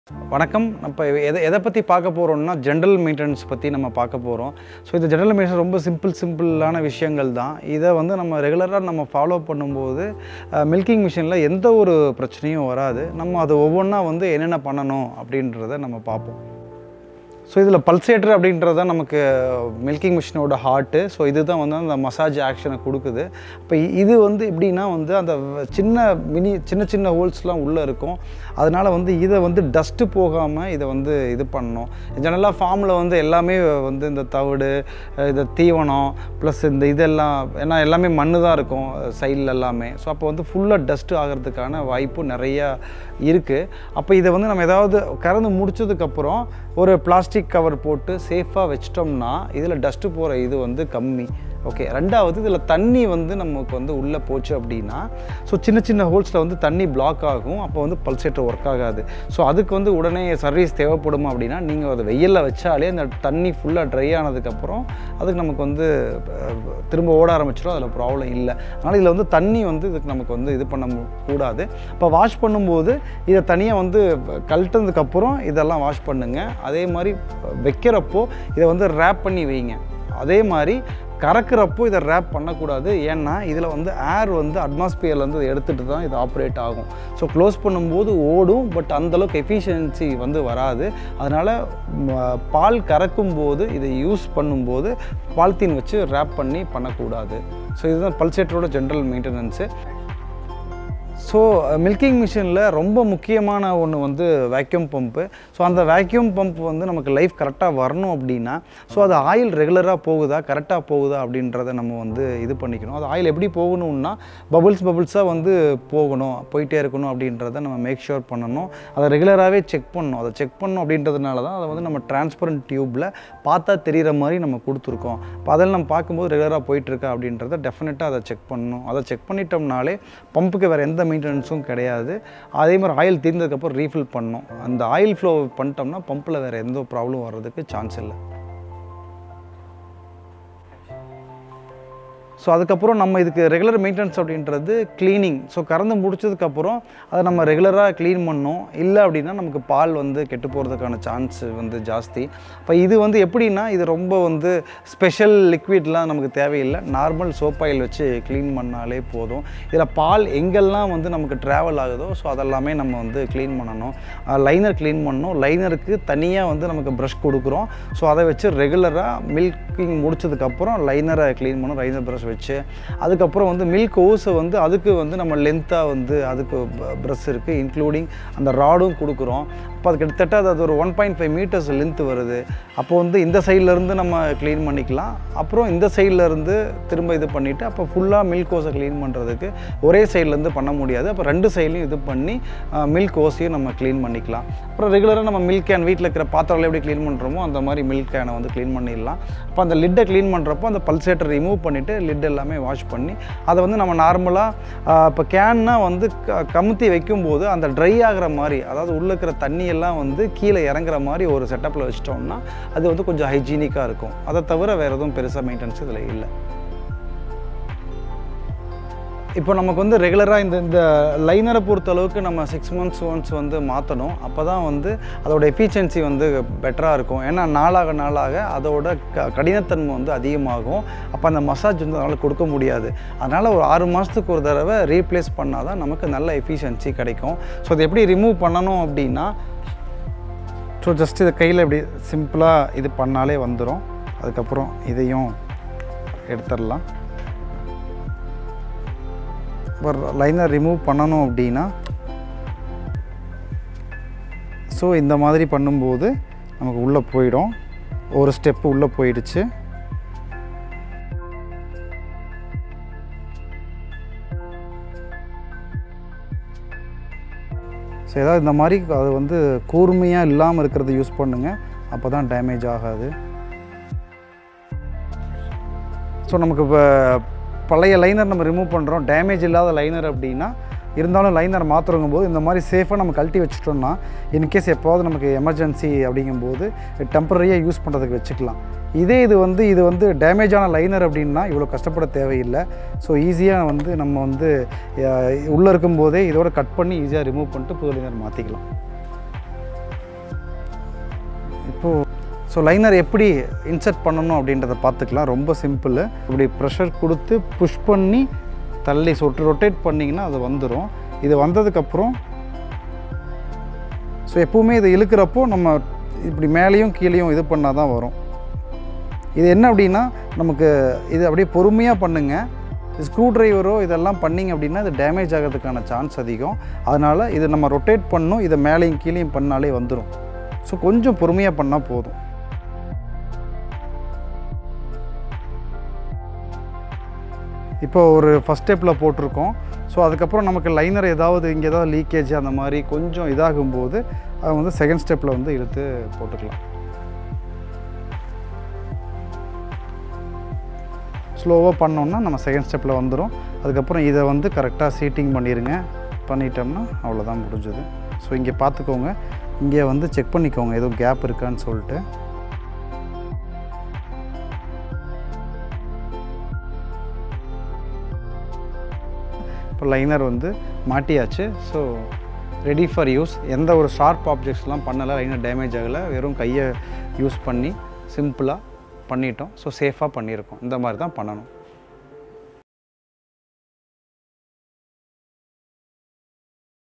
வணக்கம் இப்போ எதை எதை பற்றி பார்க்க போகிறோம்னா ஜென்ரல் மெயின்டெனன்ஸ் பற்றி நம்ம பார்க்க போகிறோம் ஸோ இந்த ஜென்ரல் மெயின்டெனன்ஸ் ரொம்ப சிம்பிள் சிம்பிளான விஷயங்கள் தான் இதை வந்து நம்ம ரெகுலராக நம்ம ஃபாலோ பண்ணும்போது மில்கிங் மிஷினில் எந்த ஒரு பிரச்சனையும் வராது நம்ம அது ஒவ்வொன்றா வந்து என்னென்ன பண்ணணும் அப்படின்றத நம்ம பார்ப்போம் ஸோ இதில் பல்சேட்டர் அப்படின்றது தான் நமக்கு மில்கிங் மிஷினோட ஹார்ட்டு ஸோ இதுதான் வந்து அந்த மசாஜ் ஆக்ஷனை கொடுக்குது இப்போ இது வந்து எப்படின்னா வந்து அந்த சின்ன மினி சின்ன சின்ன ஹோல்ஸ்லாம் உள்ளே இருக்கும் அதனால் வந்து இதை வந்து டஸ்ட்டு போகாமல் இதை வந்து இது பண்ணணும் ஜெனரலாக ஃபார்மில் வந்து எல்லாமே வந்து இந்த தவிடு இந்த தீவனம் ப்ளஸ் இந்த இதெல்லாம் ஏன்னா எல்லாமே மண்ணு தான் இருக்கும் சைடில் எல்லாமே ஸோ அப்போ வந்து ஃபுல்லாக டஸ்ட்டு ஆகிறதுக்கான வாய்ப்பு நிறையா இருக்குது அப்போ இதை வந்து நம்ம ஏதாவது கறந்து முடிச்சதுக்கப்புறம் ஒரு பிளாஸ்டிக் கவர் போட்டு சேஃபாக வச்சிட்டோம்னா இதில் டஸ்ட்டு போகிற இது வந்து கம்மி ஓகே ரெண்டாவது இதில் தண்ணி வந்து நமக்கு வந்து உள்ளே போச்சு அப்படின்னா ஸோ சின்ன சின்ன ஹோல்ஸில் வந்து தண்ணி பிளாக் ஆகும் அப்போ வந்து பல்சேட்டர் ஒர்க் ஆகாது ஸோ அதுக்கு வந்து உடனே சர்வீஸ் தேவைப்படுமா அப்படின்னா நீங்கள் அதை வெயிலில் வச்சாலே அந்த தண்ணி ஃபுல்லாக ட்ரை ஆனதுக்கப்புறம் அதுக்கு நமக்கு வந்து அஹ், திரும்ப ஓட ஆரம்பிச்சிடும் அதில் ப்ராப்ளம் இல்லை அதனால் இதில் வந்து தண்ணி வந்து இதுக்கு நமக்கு வந்து இது பண்ண மு- கூடாது இப்போ வாஷ் பண்ணும்போது இதை தனியாக வந்து கழட்டினதுக்கப்புறம் இதெல்லாம் வாஷ் பண்ணுங்கள் அதே மாதிரி வைக்கிறப்போ இதை வந்து ரேப் பண்ணி வைங்க அதே மாதிரி கறக்கிறப்போ இதை ரேப் பண்ணக்கூடாது ஏன்னா இதில் வந்து ஏர் வந்து அட்மாஸ்பியர்லேருந்து எடுத்துகிட்டு தான் இது ஆப்ரேட் ஆகும் ஸோ க்ளோஸ் பண்ணும்போது ஓடும் பட் அந்தளவுக்கு எஃபிஷியன்சி வந்து வராது அதனால் பால் கறக்கும் போது இதை யூஸ் பண்ணும்போது பால்தீன் வச்சு ரேப் பண்ணி பண்ணக்கூடாது ஸோ இதுதான் பல்சேட்டரோட ஜென்ரல் மெயின்டெனன்ஸு ஸோ மில்கிங் மிஷினில் ரொம்ப முக்கியமான ஒன்று வந்து வேக்யூம் பம்ப்பு ஸோ அந்த வேக்யூம் பம்ப் வந்து நமக்கு லைஃப் கரெக்டாக வரணும் அப்படின்னா ஸோ அது ஆயில் ரெகுலராக போகுதா கரெக்டாக போகுதா அப்படின்றத நம்ம வந்து இது பண்ணிக்கணும் அது ஆயில் எப்படி போகணும்னா பபுள்ஸ் பபுள்ஸாக வந்து போகணும் போயிட்டே இருக்கணும் அப்படின்றத நம்ம மேக் ஷூர் பண்ணணும் அதை ரெகுலராகவே செக் பண்ணணும் அதை செக் பண்ணணும் அப்படின்றதுனால தான் அதை வந்து நம்ம டிரான்ஸ்பரண்ட் டியூப்பில் பார்த்தா தெரிகிற மாதிரி நம்ம கொடுத்துருக்கோம் இப்போ அதில் நம்ம பார்க்கும்போது ரெகுலராக போயிட்டுருக்கா அப்படின்றத டெஃபினட்டாக அதை செக் பண்ணணும் அதை செக் பண்ணிட்டோம்னாலே பம்புக்கு வேறு எந்த மெயின்டெனன்ஸும் கிடையாது அதே மாதிரி ஆயில் தீர்ந்ததுக்கப்புறம் ரீஃபில் பண்ணணும் அந்த ஆயில் ஃப்ளோ பண்ணிட்டோம்னா பம்பில் வேறு எந்த ப்ராப்ளம் வர்றதுக்கு சான்ஸ் இல்லை ஸோ அதுக்கப்புறம் நம்ம இதுக்கு ரெகுலர் மெயின்டெனன்ஸ் அப்படின்றது க்ளீனிங் ஸோ கறந்து முடிச்சதுக்கப்புறம் அதை நம்ம ரெகுலராக க்ளீன் பண்ணோம் இல்லை அப்படின்னா நமக்கு பால் வந்து கெட்டு போகிறதுக்கான சான்ஸ் வந்து ஜாஸ்தி இப்போ இது வந்து எப்படின்னா இது ரொம்ப வந்து ஸ்பெஷல் லிக்விட்லாம் நமக்கு தேவையில்லை நார்மல் சோப் ஆயில் வச்சு க்ளீன் பண்ணாலே போதும் இதில் பால் எங்கெல்லாம் வந்து நமக்கு ட்ராவல் ஆகுதோ ஸோ அதெல்லாமே நம்ம வந்து க்ளீன் பண்ணணும் லைனர் க்ளீன் பண்ணணும் லைனருக்கு தனியாக வந்து நமக்கு ப்ரஷ் கொடுக்குறோம் ஸோ அதை வச்சு ரெகுலராக மில்கிங் முடிச்சதுக்கப்புறம் லைனரை க்ளீன் பண்ணணும் லைனர் ப்ரஷ் வச்சு அதுக்கப்புறம் வந்து மில்க் ஓஸை வந்து அதுக்கு வந்து நம்ம லென்த்தாக வந்து அதுக்கு ப்ரஷ் இருக்குது இன்க்ளூடிங் அந்த ராடும் கொடுக்குறோம் அப்போ அது கிட்டத்தட்ட அது அது ஒரு one point five meters length வருது அப்போ வந்து இந்த side-ல இருந்து நம்ம க்ளீன் பண்ணிக்கலாம் அப்புறம் இந்த side-ல இருந்து திரும்ப இது பண்ணிவிட்டு அப்போ ஃபுல்லாக மில்க் ஓஸை க்ளீன் பண்ணுறதுக்கு ஒரே சைட்லேருந்து பண்ண முடியாது அப்போ ரெண்டு சைட்லையும் இது பண்ணி மில்க் ஓஸையும் நம்ம க்ளீன் பண்ணிக்கலாம் அப்புறம் ரெகுலராக நம்ம மில்க் கேன் வீட்டில் இருக்கிற பாத்திரம்ல எப்படி க்ளீன் பண்ணுறோமோ அந்த மாதிரி மில்க் கேனை வந்து க்ளீன் பண்ணிடலாம் அப்போ அந்த லிட்டை க்ளீன் பண்ணுறப்போ அந்த பல்சேட்டர் ரிமூவ் பண்ணிவிட்டு லிட் எல்லாமே வாஷ் பண்ணி அதை வந்து நம்ம நார்மலாக இப்போ கேன்னா வந்து க- கமுத்தி வைக்கும்போது அந்த ட்ரை ஆகிற மாதிரி அதாவது உள்ளே இருக்கிற தண்ணி எல்லாம் வந்து கீழே இறங்குற மாதிரி ஒரு செட்டப்பில் வச்சிட்டோம்னா அது வந்து கொஞ்சம் ஹைஜீனிக்காக இருக்கும் அதை தவிர வேறு எதுவும் பெருசாக மெயின்டெனன்ஸ் இதில் இல்லை இப்போ நமக்கு வந்து ரெகுலராக இந்த இந்த லைனரை பொறுத்த அளவுக்கு நம்ம சிக்ஸ் மந்த்ஸ் ஒன்ஸ் வந்து மாற்றணும் அப்போ தான் வந்து அதோட எஃபிஷியன்சி வந்து பெட்டராக இருக்கும் ஏன்னா நாளாக நாளாக அதோட க கடினத்தன்மை வந்து அதிகமாகும் அப்போ அந்த மசாஜ் வந்து அதனால் கொடுக்க முடியாது அதனால் ஒரு ஆறு மாதத்துக்கு ஒரு தடவை ரீப்ளேஸ் பண்ணால் தான் நமக்கு நல்ல எஃபிஷியன்சி கிடைக்கும் ஸோ அதை எப்படி ரிமூவ் பண்ணணும் அப்படின்னா ஸோ ஜஸ்ட் இதை கையில் இப்படி சிம்பிளாக இது பண்ணாலே வந்துடும் அதுக்கப்புறம் இதையும் எடுத்துடலாம் இப்போ லைனர் ரிமூவ் பண்ணணும் அப்படின்னா ஸோ இந்த மாதிரி பண்ணும்போது நமக்கு உள்ளே போயிடும் ஒரு ஸ்டெப்பு உள்ளே போயிடுச்சு ஸோ ஏதாவது இந்த மாதிரி அது வந்து கூர்மையாக இல்லாமல் இருக்கிறத யூஸ் பண்ணுங்கள் அப்போ தான் டேமேஜ் ஆகாது ஸோ நமக்கு இப்போ பழைய லைனர் நம்ம ரிமூவ் பண்ணுறோம் டேமேஜ் இல்லாத லைனர் அப்படின்னா இருந்தாலும் லைனர் மாற்றுறங்கும் போது இந்த மாதிரி சேஃபாக நம்ம கழட்டி வச்சுட்டோம்னா இன்கேஸ் எப்போவாவது நமக்கு எமர்ஜென்சி அப்படிங்கும்போது டெம்பரரியாக யூஸ் பண்ணுறதுக்கு வச்சுக்கலாம் இதே இது வந்து இது வந்து டேமேஜான லைனர் அப்படின்னா இவ்வளோ கஷ்டப்பட தேவையில்லை ஸோ ஈஸியாக வந்து நம்ம வந்து உள்ளே இருக்கும்போதே இதோட கட் பண்ணி ஈஸியாக ரிமூவ் பண்ணிட்டு புது லைனர் மாற்றிக்கலாம் இப்போது ஸோ லைனர் எப்படி இன்சர்ட் பண்ணணும் அப்படின்றத பார்த்துக்கலாம் ரொம்ப சிம்பிள் இப்படி ப்ரெஷர் கொடுத்து புஷ் பண்ணி தள்ளி சொட்டு ரொட்டேட் பண்ணிங்கன்னா அது வந்துடும் இது வந்ததுக்கப்புறம் ஸோ எப்போவுமே இது இழுக்கிறப்போ நம்ம இப்படி மேலேயும் கீழேயும் இது பண்ணால் தான் வரும் இது என்ன அப்படின்னா நமக்கு இது அப்படியே பொறுமையாக பண்ணுங்கள் ஸ்க்ரூ டிரைவரோ இதெல்லாம் பண்ணிங்க அப்படின்னா இது டேமேஜ் ஆகிறதுக்கான சான்ஸ் அதிகம் அதனால் இது நம்ம ரொட்டேட் பண்ணணும் இதை மேலேயும் கீழேயும் பண்ணாலே வந்துடும் ஸோ கொஞ்சம் பொறுமையாக பண்ணால் போதும் இப்போ ஒரு ஃபஸ்ட் ஸ்டெப்பில் போட்டிருக்கோம் ஸோ அதுக்கப்புறம் நமக்கு லைனர் ஏதாவது இங்கே ஏதாவது லீக்கேஜ் அந்த மாதிரி கொஞ்சம் இதாகும்போது அது வந்து செகண்ட் ஸ்டெப்பில் வந்து இழுத்து போட்டுக்கலாம் ஸ்லோவாக பண்ணோன்னா நம்ம செகண்ட் ஸ்டெப்பில் வந்துடும் அதுக்கப்புறம் இதை வந்து கரெக்டாக சீட்டிங் பண்ணிடுங்க பண்ணிட்டோம்னா அவ்வளோதான் முடிஞ்சது ஸோ இங்கே பார்த்துக்கோங்க இங்கே வந்து செக் பண்ணிக்கோங்க எதுவும் கேப் இருக்கான்னு சொல்லிட்டு இப்போ லைனர் வந்து மாட்டியாச்சு ஸோ ரெடி ஃபார் யூஸ் எந்த ஒரு ஷார்ப் ஆப்ஜெக்ட்ஸ்லாம் பண்ணலை லைனர் டேமேஜ் ஆகலை வெறும் கையை யூஸ் பண்ணி சிம்பிளாக பண்ணிட்டோம் ஸோ சேஃபாக பண்ணியிருக்கோம் இந்த மாதிரி தான் பண்ணணும்